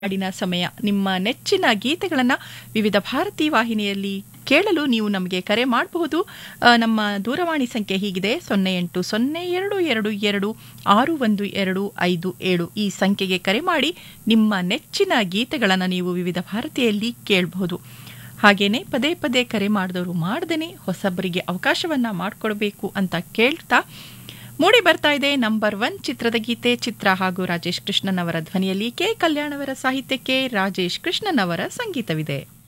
ಹಾಡಿನ ಸಮಯ ನಿಮ್ಮ ನೆಚ್ಚಿನ ಗೀತೆಗಳನ್ನು ವಿವಿಧ ಭಾರತಿ ವಾಹಿನಿಯಲ್ಲಿ ಕೇಳಲು ನೀವು ನಮಗೆ ಕರೆ ಮಾಡಬಹುದು ಆ, ನಮ್ಮ ದೂರವಾಣಿ ಸಂಖ್ಯೆ ಹೀಗಿದೆ ಸೊನ್ನೆ ಎಂಟು ಸೊನ್ನೆ ಎರಡು ಎರಡು ಎರಡು ಆರು ಒಂದು ಎರಡು ಐದು ಏಳು ಈ ಸಂಖ್ಯೆಗೆ ಕರೆ ಮಾಡಿ ನಿಮ್ಮ ನೆಚ್ಚಿನ ಗೀತೆಗಳನ್ನು ನೀವು ವಿವಿಧ ಭಾರತಿಯಲ್ಲಿ ಕೇಳಬಹುದು ಹಾಗೇನೆ ಪದೇ ಪದೇ ಕರೆ ಮಾಡಿದವರು ಮಾಡ್ದೇನೆ ಹೊಸಬರಿಗೆ ಅವಕಾಶವನ್ನ ಮಾಡಿಕೊಡ್ಬೇಕು ಅಂತ ಕೇಳ್ತಾ ಮೂಡಿ ಬರ್ತಾ ಇದೆ ನಂಬರ್ ಒನ್ ಚಿತ್ರದ ಗೀತೆ ಚಿತ್ರ ಹಾಗೂ ರಾಜೇಶ್ ಕೃಷ್ಣನ್ ಅವರ ಧ್ವನಿಯಲ್ಲಿ ಕೆ ಕಲ್ಯಾಣ್ ಅವರ ಸಾಹಿತ್ಯಕ್ಕೆ ರಾಜೇಶ್ ಕೃಷ್ಣನ್ ಅವರ ಸಂಗೀತವಿದೆ